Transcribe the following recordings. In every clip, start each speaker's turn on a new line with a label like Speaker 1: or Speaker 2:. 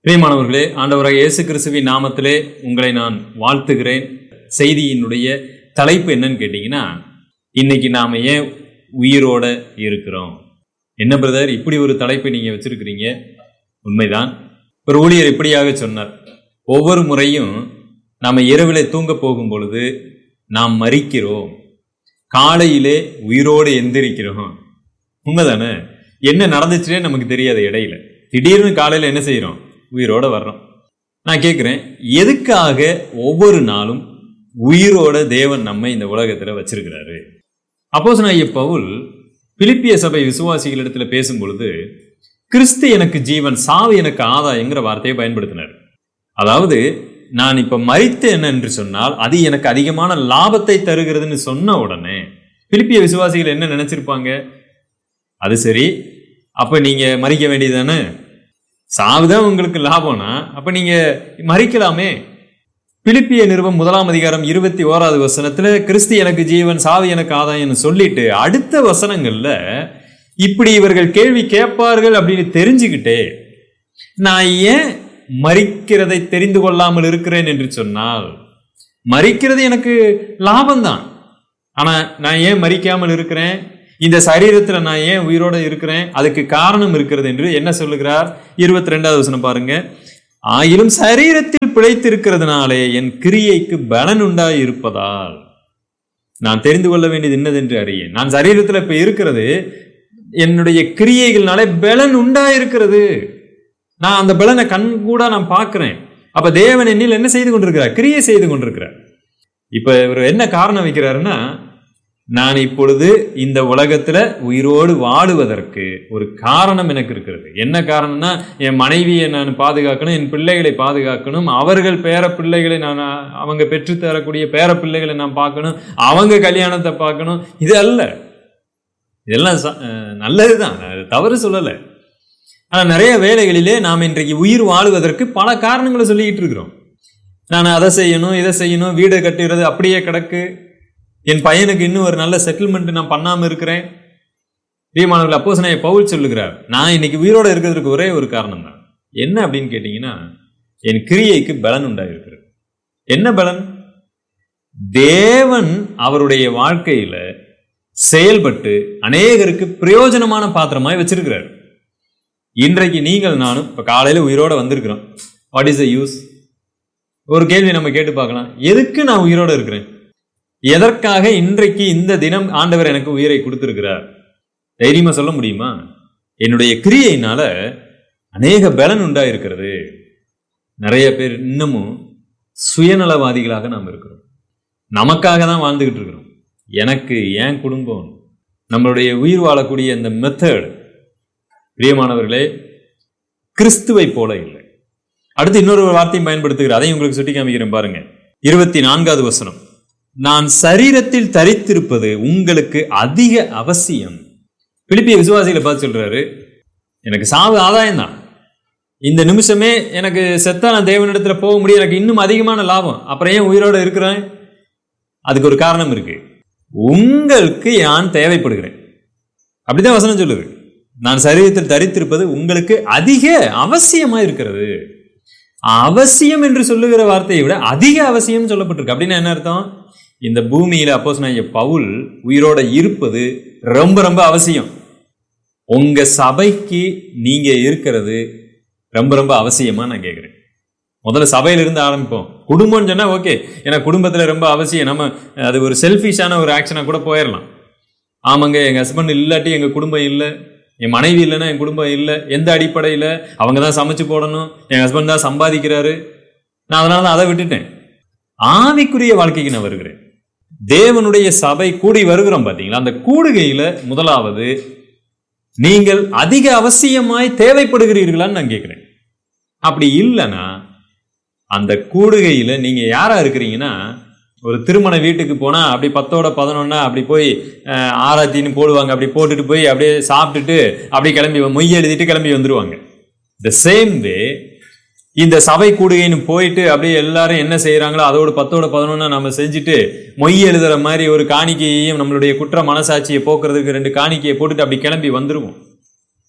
Speaker 1: பிரியமானவர்களே ஆண்டவராக இயேசு கிறிஸ்துவின் நாமத்திலே உங்களை நான் வாழ்த்துகிறேன் செய்தியினுடைய தலைப்பு என்னன்னு கேட்டிங்கன்னா இன்னைக்கு நாம ஏன் உயிரோட இருக்கிறோம் என்ன பிரதர் இப்படி ஒரு தலைப்பை நீங்க வச்சிருக்கிறீங்க உண்மைதான் ஒரு ஊழியர் இப்படியாக சொன்னார் ஒவ்வொரு முறையும் நாம இரவிலே தூங்க போகும் பொழுது நாம் மறிக்கிறோம் காலையிலே உயிரோடு எந்திரிக்கிறோம் உண்மைதானே என்ன நடந்துச்சுனே நமக்கு தெரியாது இடையில திடீர்னு காலையில் என்ன செய்கிறோம் உயிரோட வர்றோம் நான் கேட்குறேன் எதுக்காக ஒவ்வொரு நாளும் உயிரோட தேவன் நம்ம இந்த உலகத்தில் வச்சிருக்கிறாரு அப்போஸ் நான் பவுல் பிலிப்பிய சபை விசுவாசிகளிடத்தில் பேசும் பொழுது கிறிஸ்து எனக்கு ஜீவன் சாவு எனக்கு ஆதாயங்கிற வார்த்தையை பயன்படுத்தினார் அதாவது நான் இப்ப மறித்தேன் என்று சொன்னால் அது எனக்கு அதிகமான லாபத்தை தருகிறதுன்னு சொன்ன உடனே பிலிப்பிய விசுவாசிகள் என்ன நினைச்சிருப்பாங்க அது சரி அப்ப நீங்க மறிக்க வேண்டியதானே சாவுதான் உங்களுக்கு லாபம்னா அப்ப நீங்க மறிக்கலாமே பிலிப்பிய நிறுவம் முதலாம் அதிகாரம் இருபத்தி ஓராவது வசனத்துல கிறிஸ்து எனக்கு ஜீவன் சாவு எனக்கு ஆதாயம்னு சொல்லிட்டு அடுத்த வசனங்கள்ல இப்படி இவர்கள் கேள்வி கேட்பார்கள் அப்படின்னு தெரிஞ்சுக்கிட்டே நான் ஏன் மறிக்கிறதை தெரிந்து கொள்ளாமல் இருக்கிறேன் என்று சொன்னால் மறிக்கிறது எனக்கு லாபம்தான் ஆனா நான் ஏன் மறிக்காமல் இருக்கிறேன் இந்த சரீரத்துல நான் ஏன் உயிரோட இருக்கிறேன் அதுக்கு காரணம் இருக்கிறது என்று என்ன சொல்லுகிறார் இருபத்தி ரெண்டாவது வசனம் பாருங்க ஆயிலும் சரீரத்தில் பிழைத்திருக்கிறதுனாலே என் கிரியைக்கு பலன் உண்டாய் இருப்பதால் நான் தெரிந்து கொள்ள வேண்டியது என்னதென்று அறியேன் நான் சரீரத்தில் இப்ப இருக்கிறது என்னுடைய கிரியைகள்னாலே பலன் உண்டாயிருக்கிறது நான் அந்த பலனை கண் கூட நான் பார்க்கிறேன் அப்ப தேவன் என்னில் என்ன செய்து கொண்டிருக்கிறார் கிரியை செய்து கொண்டிருக்கிறார் இப்ப இவர் என்ன காரணம் வைக்கிறாருன்னா நான் இப்பொழுது இந்த உலகத்துல உயிரோடு வாழுவதற்கு ஒரு காரணம் எனக்கு இருக்கிறது என்ன காரணம்னா என் மனைவியை நான் பாதுகாக்கணும் என் பிள்ளைகளை பாதுகாக்கணும் அவர்கள் பேர பிள்ளைகளை நான் அவங்க பெற்றுத்தரக்கூடிய பேர பிள்ளைகளை நான் பார்க்கணும் அவங்க கல்யாணத்தை பார்க்கணும் இது அல்ல இதெல்லாம் நல்லதுதான் தவறு சொல்லலை ஆனால் நிறைய வேலைகளிலே நாம் இன்றைக்கு உயிர் வாழுவதற்கு பல காரணங்களை சொல்லிக்கிட்டு இருக்கிறோம் நான் அதை செய்யணும் இதை செய்யணும் வீடு கட்டுறது அப்படியே கிடக்கு என் பையனுக்கு இன்னும் ஒரு நல்ல செட்டில்மெண்ட் நான் பண்ணாமல் இருக்கிறேன் பிரியமானவர்கள் அப்போஸ் நான் பவுல் சொல்லுகிறார் நான் இன்னைக்கு உயிரோடு இருக்கிறதுக்கு ஒரே ஒரு காரணம் தான் என்ன அப்படின்னு கேட்டிங்கன்னா என் கிரியைக்கு பலன் உண்டாயிருக்கிறது என்ன பலன் தேவன் அவருடைய வாழ்க்கையில செயல்பட்டு அநேகருக்கு பிரயோஜனமான பாத்திரமாய் வச்சிருக்கிறார் இன்றைக்கு நீங்கள் நானும் இப்போ காலையில் உயிரோட வந்திருக்கிறோம் வாட் இஸ் த யூஸ் ஒரு கேள்வி நம்ம கேட்டு பார்க்கலாம் எதுக்கு நான் உயிரோட இருக்கிறேன் எதற்காக இன்றைக்கு இந்த தினம் ஆண்டவர் எனக்கு உயிரை கொடுத்திருக்கிறார் தைரியமா சொல்ல முடியுமா என்னுடைய கிரியையினால அநேக பலன் உண்டா இருக்கிறது நிறைய பேர் இன்னமும் சுயநலவாதிகளாக நாம் இருக்கிறோம் நமக்காக தான் வாழ்ந்துகிட்டு இருக்கிறோம் எனக்கு என் குடும்பம் நம்மளுடைய உயிர் வாழக்கூடிய இந்த மெத்தட் பிரியமானவர்களே கிறிஸ்துவை போல இல்லை அடுத்து இன்னொரு வார்த்தையும் பயன்படுத்துகிறேன் அதையும் உங்களுக்கு சுட்டி காமிக்கிறேன் பாருங்க இருபத்தி நான்காவது வசனம் நான் சரீரத்தில் தரித்திருப்பது உங்களுக்கு அதிக அவசியம் பிலிப்பிய விசுவாசிகளை பார்த்து சொல்றாரு எனக்கு சாவு ஆதாயம் தான் இந்த நிமிஷமே எனக்கு செத்தா நான் தேவனிடத்துல போக முடியும் எனக்கு இன்னும் அதிகமான லாபம் அப்புறம் ஏன் உயிரோட இருக்கிறேன் அதுக்கு ஒரு காரணம் இருக்கு உங்களுக்கு யான் தேவைப்படுகிறேன் அப்படிதான் வசனம் சொல்லுது நான் சரீரத்தில் தரித்திருப்பது உங்களுக்கு அதிக அவசியமா இருக்கிறது அவசியம் என்று சொல்லுகிற வார்த்தையை விட அதிக அவசியம் சொல்லப்பட்டிருக்கு அப்படின்னா என்ன அர்த்தம் இந்த பூமியில அப்போஸ் நான் பவுல் உயிரோட இருப்பது ரொம்ப ரொம்ப அவசியம் உங்க சபைக்கு நீங்க இருக்கிறது ரொம்ப ரொம்ப அவசியமா நான் கேட்குறேன் முதல்ல சபையில இருந்து ஆரம்பிப்போம் குடும்பம்னு சொன்னா ஓகே ஏன்னா குடும்பத்துல ரொம்ப அவசியம் நம்ம அது ஒரு செல்ஃபிஷான ஒரு ஆக்ஷனா கூட போயிடலாம் ஆமாங்க எங்க ஹஸ்பண்ட் இல்லாட்டி எங்க குடும்பம் இல்லை என் மனைவி இல்லைன்னா என் குடும்பம் இல்லை எந்த அடிப்படையில் அவங்க தான் சமைச்சு போடணும் என் ஹஸ்பண்ட் தான் சம்பாதிக்கிறாரு நான் அதனால தான் அதை விட்டுட்டேன் ஆவிக்குரிய வாழ்க்கைக்கு நான் வருகிறேன் தேவனுடைய சபை கூடி வருகிறோம் பார்த்தீங்களா அந்த கூடுகையில முதலாவது நீங்கள் அதிக அவசியமாய் தேவைப்படுகிறீர்களான்னு நான் கேட்குறேன் அப்படி இல்லைன்னா அந்த கூடுகையில நீங்க யாரா இருக்கிறீங்கன்னா ஒரு திருமண வீட்டுக்கு போனா அப்படி பத்தோட பதினொன்னா அப்படி போய் ஆராத்தின்னு போடுவாங்க அப்படி போட்டுட்டு போய் அப்படியே சாப்பிட்டுட்டு அப்படி கிளம்பி மொய் எழுதிட்டு கிளம்பி வந்துருவாங்க த சேம் வே இந்த சபை கூடுகைன்னு போயிட்டு அப்படியே எல்லாரும் என்ன செய்யறாங்களோ அதோட பத்தோட பதினொன்னா நம்ம செஞ்சுட்டு மொய் எழுதுற மாதிரி ஒரு காணிக்கையையும் நம்மளுடைய குற்ற மனசாட்சியை போக்குறதுக்கு ரெண்டு காணிக்கையை போட்டுட்டு அப்படி கிளம்பி வந்துருவோம்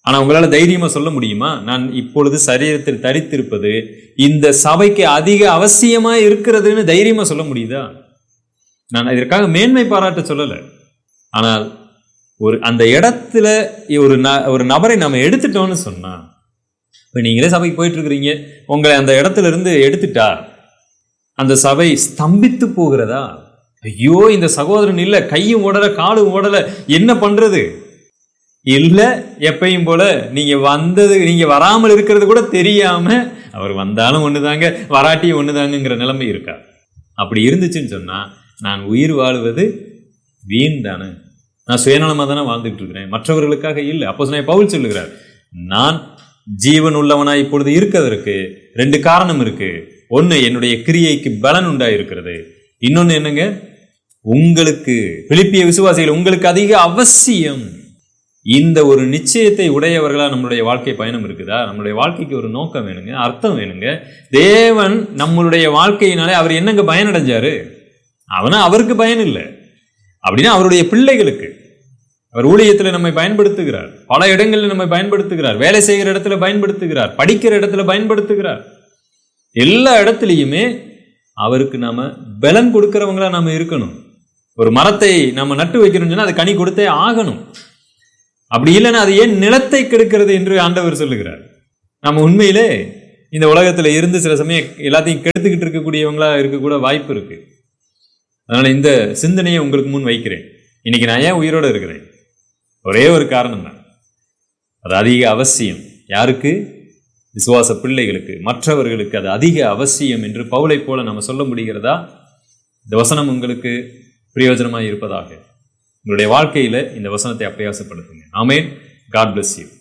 Speaker 1: ஆனா உங்களால தைரியமா சொல்ல முடியுமா நான் இப்பொழுது சரீரத்தில் தரித்திருப்பது இந்த சபைக்கு அதிக அவசியமா இருக்கிறதுன்னு தைரியமா சொல்ல முடியுதா நான் இதற்காக மேன்மை பாராட்ட சொல்லலை ஆனால் ஒரு அந்த இடத்துல ஒரு ந ஒரு நபரை நம்ம எடுத்துட்டோம்னு சொன்னா இப்போ நீங்களே சபைக்கு போயிட்டு இருக்கிறீங்க உங்களை அந்த இடத்துல இருந்து எடுத்துட்டா அந்த சபை ஸ்தம்பித்து போகிறதா ஐயோ இந்த சகோதரன் இல்லை கையும் ஓடல காலும் ஓடல என்ன பண்றது இல்ல எப்பயும் போல நீங்க வந்தது நீங்க வராமல் இருக்கிறது கூட தெரியாம அவர் வந்தாலும் ஒண்ணுதாங்க வராட்டியும் ஒண்ணுதாங்கங்கிற நிலைமை இருக்கா அப்படி இருந்துச்சுன்னு சொன்னா நான் உயிர் வாழுவது வீண் தானே நான் சுயநலமா தானே வாழ்ந்துட்டு இருக்கிறேன் மற்றவர்களுக்காக இல்லை அப்போ நான் பவுல் சொல்லுகிறார் நான் ஜீவன் உள்ளவனா இப்பொழுது இருக்கிறதற்கு ரெண்டு காரணம் இருக்கு ஒண்ணு என்னுடைய கிரியைக்கு பலன் உண்டா இருக்கிறது இன்னொன்னு என்னங்க உங்களுக்கு பிலிப்பிய விசுவாசிகள் உங்களுக்கு அதிக அவசியம் இந்த ஒரு நிச்சயத்தை உடையவர்களா நம்மளுடைய வாழ்க்கை பயணம் இருக்குதா நம்மளுடைய வாழ்க்கைக்கு ஒரு நோக்கம் வேணுங்க அர்த்தம் வேணுங்க தேவன் நம்மளுடைய வாழ்க்கையினாலே அவர் என்னங்க பயனடைஞ்சாரு அவனா அவருக்கு பயன் இல்லை அப்படின்னா அவருடைய பிள்ளைகளுக்கு அவர் ஊழியத்தில் நம்மை பயன்படுத்துகிறார் பல இடங்களில் நம்மை பயன்படுத்துகிறார் வேலை செய்கிற இடத்துல பயன்படுத்துகிறார் படிக்கிற இடத்துல பயன்படுத்துகிறார் எல்லா இடத்துலையுமே அவருக்கு நாம பலன் கொடுக்கிறவங்களா நாம இருக்கணும் ஒரு மரத்தை நம்ம நட்டு வைக்கணும்னு சொன்னா அது கனி கொடுத்தே ஆகணும் அப்படி இல்லைன்னா அது ஏன் நிலத்தை கெடுக்கிறது என்று ஆண்டவர் சொல்லுகிறார் நம்ம உண்மையிலே இந்த உலகத்துல இருந்து சில சமயம் எல்லாத்தையும் கெடுத்துக்கிட்டு இருக்கக்கூடியவங்களா இருக்கக்கூட வாய்ப்பு இருக்கு அதனால இந்த சிந்தனையை உங்களுக்கு முன் வைக்கிறேன் இன்னைக்கு நான் ஏன் உயிரோடு இருக்கிறேன் ஒரே ஒரு காரணம் தான் அது அதிக அவசியம் யாருக்கு விசுவாச பிள்ளைகளுக்கு மற்றவர்களுக்கு அது அதிக அவசியம் என்று பவுலை போல நம்ம சொல்ல முடிகிறதா இந்த வசனம் உங்களுக்கு பிரயோஜனமாக இருப்பதாக உங்களுடைய வாழ்க்கையில இந்த வசனத்தை அப்பியாசப்படுத்துங்க ஆமேன் காட் bless யூ